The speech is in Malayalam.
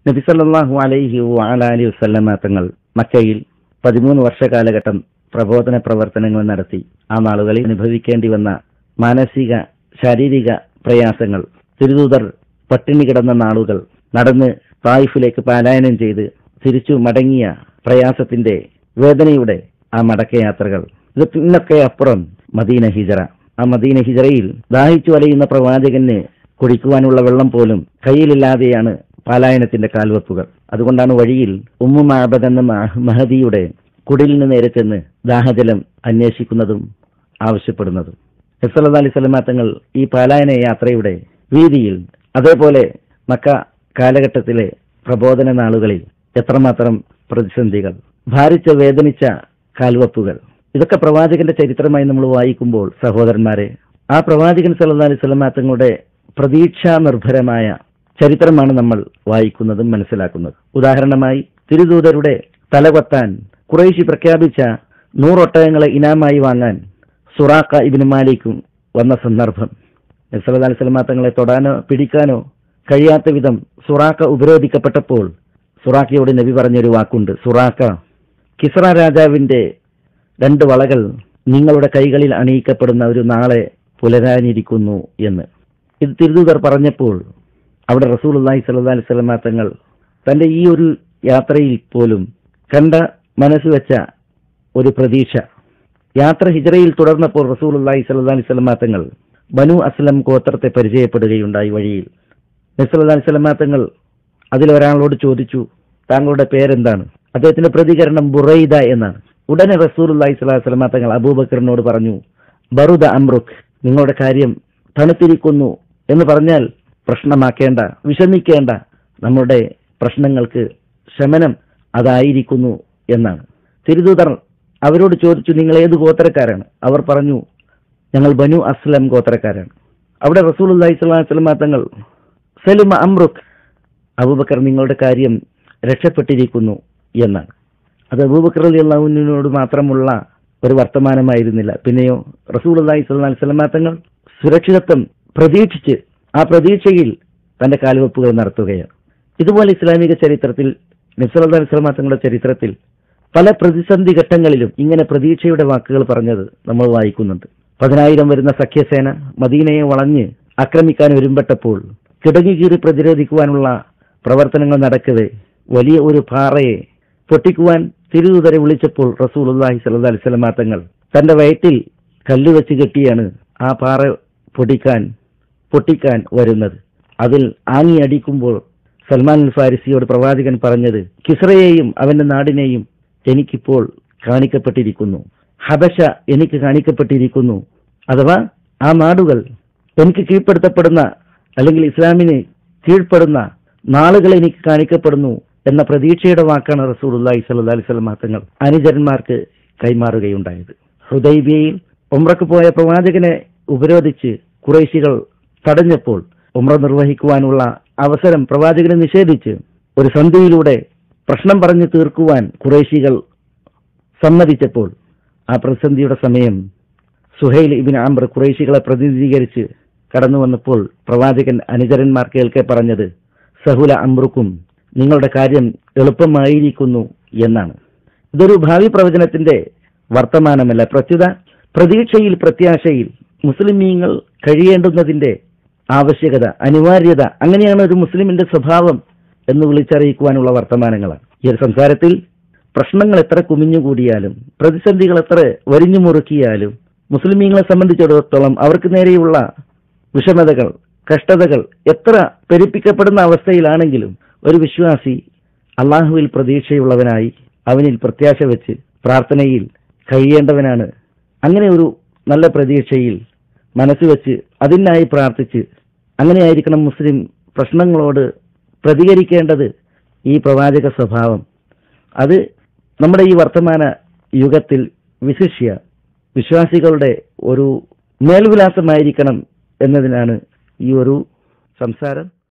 നബി സല്ലല്ലാഹു അലൈഹി വഅലി വസല്ലമ തങ്ങൾ മക്കയിൽ പതിമൂന്ന് വർഷ കാലഘട്ടം പ്രബോധന പ്രവർത്തനങ്ങൾ നടത്തി ആ നാളുകളിൽ അനുഭവിക്കേണ്ടി വന്ന മാനസിക ശാരീരിക പ്രയാസങ്ങൾ തിരുദൂതർ പട്ടിണി കിടന്ന നാളുകൾ നടന്ന് തായിഫിലേക്ക് പാലായനം ചെയ്ത് തിരിച്ചു മടങ്ങിയ പ്രയാസത്തിന്റെ വേദനയുടെ ആ മടക്കയാത്രകൾ ഇതിനൊക്കെ അപ്പുറം മദീന ഹിജറ ആ മദീന ഹിജറയിൽ ദാഹിച്ചു വലയുന്ന പ്രവാചകന് കുടിക്കുവാനുള്ള വെള്ളം പോലും കയ്യിലില്ലാതെയാണ് പാലായനത്തിന്റെ കാൽവെപ്പുകൾ അതുകൊണ്ടാണ് വഴിയിൽ ഉമ്മു മാബദ് എന്ന മഹ- മഹദിയുടെ കുടിലിന് നേരെ ചെന്ന് ദാഹജലം അന്വേഷിക്കുന്നതും ആവശ്യപ്പെടുന്നതും നബ്സല്ലാ അലൈഹി സ്വലമാ തങ്ങൾ ഈ പാലായന യാത്രയുടെ വീതിയിൽ അതേപോലെ മക്ക കാലഘട്ടത്തിലെ പ്രബോധന നാളുകളിൽ എത്രമാത്രം പ്രതിസന്ധികൾ ഭാരിച്ച വേദനിച്ച കാൽവപ്പുകൾ ഇതൊക്കെ പ്രവാചകന്റെ ചരിത്രമായി നമ്മൾ വായിക്കുമ്പോൾ സഹോദരന്മാരെ ആ പ്രവാചകൻ സല്ലല്ലാഹു അലൈഹി വസല്ലമ തങ്ങളുടെ പ്രതീക്ഷാ നിർഭരമായ ചരിത്രമാണ് നമ്മൾ വായിക്കുന്നതും മനസ്സിലാക്കുന്നത് ഉദാഹരണമായി തിരുദൂതരുടെ തലകൊത്താൻ കുറേശി പ്രഖ്യാപിച്ച നൂറൊട്ടകങ്ങളെ ഇനാമായി വാങ്ങാൻ സുറാക്ക ഇബിന് മാലിക്കും വന്ന സന്ദർഭം നബ്സല്ലാ അലൈഹി സ്വലമ തങ്ങളെ തൊടാനോ പിടിക്കാനോ കഴിയാത്ത വിധം സുറാക്ക ഉപരോധിക്കപ്പെട്ടപ്പോൾ സുറാക്കയോട് നബി പറഞ്ഞൊരു വാക്കുണ്ട് സുറാക്ക കിസ്ര രാജാവിന്റെ രണ്ട് വളകൾ നിങ്ങളുടെ കൈകളിൽ അണിയിക്കപ്പെടുന്ന ഒരു നാളെ പുലരാനിരിക്കുന്നു എന്ന് ഇത് തിരുദൂതർ പറഞ്ഞപ്പോൾ അവിടെ റസൂലുള്ളാഹി സ്വല്ലല്ലാഹി അലൈഹി വസല്ലമ തങ്ങൾ തന്റെ ഈ ഒരു യാത്രയിൽ പോലും കണ്ട മനസ്സ് വെച്ച ഒരു പ്രതീക്ഷ യാത്ര ഹിജറയിൽ തുടർന്നപ്പോൾ റസൂലുള്ളാഹി സ്വല്ലല്ലാഹി അലൈഹി വസല്ലമ തങ്ങൾ ബനു അസ്ലം ഗോത്രത്തെ പരിചയപ്പെടുകയുണ്ടായി വഴിയിൽ നബി സല്ലല്ലാഹി അലൈഹി വസല്ലമ തങ്ങൾ അതിലൊരാളോട് ചോദിച്ചു താങ്കളുടെ പേരെന്താണ് അദ്ദേഹത്തിന്റെ പ്രതികരണം ബുറൈദ എന്നാണ് ഉടനെ റസൂലുള്ളാഹി സ്വല്ലല്ലാഹി അലൈഹി വസല്ലമ തങ്ങൾ അബൂബക്കറിനോട് പറഞ്ഞു ബറുദ അമ്രുഖ് നിങ്ങളുടെ കാര്യം തണുത്തിരിക്കുന്നു എന്ന് പറഞ്ഞാൽ പ്രശ്നമാക്കേണ്ട വിഷമിക്കേണ്ട നമ്മുടെ പ്രശ്നങ്ങൾക്ക് ശമനം അതായിരിക്കുന്നു എന്നാണ് തിരുദൂതർ അവരോട് ചോദിച്ചു നിങ്ങൾ ഏത് ഗോത്രക്കാരാണ് അവർ പറഞ്ഞു ഞങ്ങൾ ബനു അസ്ലം ഗോത്രക്കാരാണ് അവിടെ റസൂൽ അള്ളാഹി സ്വലാം തങ്ങൾ സലുമ അമ്രുഖ് അബൂബക്കർ നിങ്ങളുടെ കാര്യം രക്ഷപ്പെട്ടിരിക്കുന്നു എന്നാണ് അത് അബൂബക്കർ അലി അള്ളാഹുവിനോട് മാത്രമുള്ള ഒരു വർത്തമാനമായിരുന്നില്ല പിന്നെയോ റസൂൽ അള്ളാഹി സ്വലാം സ്വലമാ തങ്ങൾ സുരക്ഷിതത്വം പ്രതീക്ഷിച്ച് ആ പ്രതീക്ഷയിൽ തന്റെ കാൽവെപ്പുകൾ നടത്തുകയാണ് ഇതുപോലെ ഇസ്ലാമിക ചരിത്രത്തിൽ നബ്സല്ലാ സ്വലമാ തങ്ങളുടെ ചരിത്രത്തിൽ പല പ്രതിസന്ധി ഘട്ടങ്ങളിലും ഇങ്ങനെ പ്രതീക്ഷയുടെ വാക്കുകൾ പറഞ്ഞത് നമ്മൾ വായിക്കുന്നുണ്ട് പതിനായിരം വരുന്ന സഖ്യസേന മദീനയെ വളഞ്ഞ് ആക്രമിക്കാൻ ഒരുമ്പെട്ടപ്പോൾ കിടങ്ങുകീറി പ്രതിരോധിക്കുവാനുള്ള പ്രവർത്തനങ്ങൾ നടക്കവേ വലിയ ഒരു പാറയെ പൊട്ടിക്കുവാൻ തിരുതുതരെ വിളിച്ചപ്പോൾ റസൂൽ അള്ളാഹി സല്ലാ അലിസ്ലമാ തങ്ങൾ തന്റെ വയറ്റിൽ കല്ല് വെച്ച് കെട്ടിയാണ് ആ പാറ പൊടിക്കാൻ പൊട്ടിക്കാൻ വരുന്നത് അതിൽ ആങ്ങി അടിക്കുമ്പോൾ സൽമാൻ അൽ ഫാരിസിയോട് പ്രവാചകൻ പറഞ്ഞത് കിസ്രയെയും അവന്റെ നാടിനെയും എനിക്കിപ്പോൾ കാണിക്കപ്പെട്ടിരിക്കുന്നു ഹബശ എനിക്ക് കാണിക്കപ്പെട്ടിരിക്കുന്നു അഥവാ ആ നാടുകൾ എനിക്ക് കീഴ്പ്പെടുത്തപ്പെടുന്ന അല്ലെങ്കിൽ ഇസ്ലാമിന് കീഴ്പ്പെടുന്ന നാളുകൾ എനിക്ക് കാണിക്കപ്പെടുന്നു എന്ന പ്രതീക്ഷയുടെ വാക്കാണ് റസൂലുള്ളാഹി സ്വല്ലല്ലാഹി അലൈഹി വസല്ലം തങ്ങൾ അനുചരന്മാർക്ക് കൈമാറുകയുണ്ടായത് ഹുദൈബിയയിൽ ഉംറക്ക് പോയ പ്രവാചകനെ ഉപരോധിച്ച് കുറേശികൾ തടഞ്ഞപ്പോൾ ഉംറ നിർവഹിക്കുവാനുള്ള അവസരം പ്രവാചകനെ നിഷേധിച്ച് ഒരു സന്ധിയിലൂടെ പ്രശ്നം പറഞ്ഞു തീർക്കുവാൻ കുറേശികൾ സമ്മതിച്ചപ്പോൾ ആ പ്രതിസന്ധിയുടെ സമയം സുഹൈൽ ഇബിൻ ആംബർ കുറേശികളെ പ്രതിനിധീകരിച്ച് കടന്നു വന്നപ്പോൾ പ്രവാചകൻ അനുചരന്മാർ കേൾക്കെ പറഞ്ഞത് സഹുല അമ്രുക്കും നിങ്ങളുടെ കാര്യം എളുപ്പമായിരിക്കുന്നു എന്നാണ് ഇതൊരു ഭാവി പ്രവചനത്തിന്റെ വർത്തമാനമല്ല പ്രത്യുത പ്രതീക്ഷയിൽ പ്രത്യാശയിൽ മുസ്ലിമീങ്ങൾ കഴിയേണ്ടുന്നതിന്റെ ആവശ്യകത അനിവാര്യത അങ്ങനെയാണ് ഒരു മുസ്ലിമിന്റെ സ്വഭാവം എന്ന് വിളിച്ചറിയിക്കുവാനുള്ള വർത്തമാനങ്ങളാണ് ഈ ഒരു സംസാരത്തിൽ പ്രശ്നങ്ങൾ എത്ര കുമിഞ്ഞുകൂടിയാലും പ്രതിസന്ധികൾ എത്ര വരിഞ്ഞു മുറുക്കിയാലും മുസ്ലിമീങ്ങളെ സംബന്ധിച്ചിടത്തോളം അവർക്ക് നേരെയുള്ള വിഷമതകൾ കഷ്ടതകൾ എത്ര പെരുപ്പിക്കപ്പെടുന്ന അവസ്ഥയിലാണെങ്കിലും ഒരു വിശ്വാസി അള്ളാഹുവിൽ പ്രതീക്ഷയുള്ളവനായി അവനിൽ പ്രത്യാശ വെച്ച് പ്രാർത്ഥനയിൽ കഴിയേണ്ടവനാണ് അങ്ങനെ ഒരു നല്ല പ്രതീക്ഷയിൽ മനസ്സ് വെച്ച് അതിനായി പ്രാർത്ഥിച്ച് അങ്ങനെയായിരിക്കണം മുസ്ലിം പ്രശ്നങ്ങളോട് പ്രതികരിക്കേണ്ടത് ഈ പ്രവാചക സ്വഭാവം അത് നമ്മുടെ ഈ വർത്തമാന യുഗത്തിൽ വിശിഷ്യ വിശ്വാസികളുടെ ഒരു മേൽവിലാസമായിരിക്കണം എന്നതിനാണ് ഈ ഒരു സംസാരം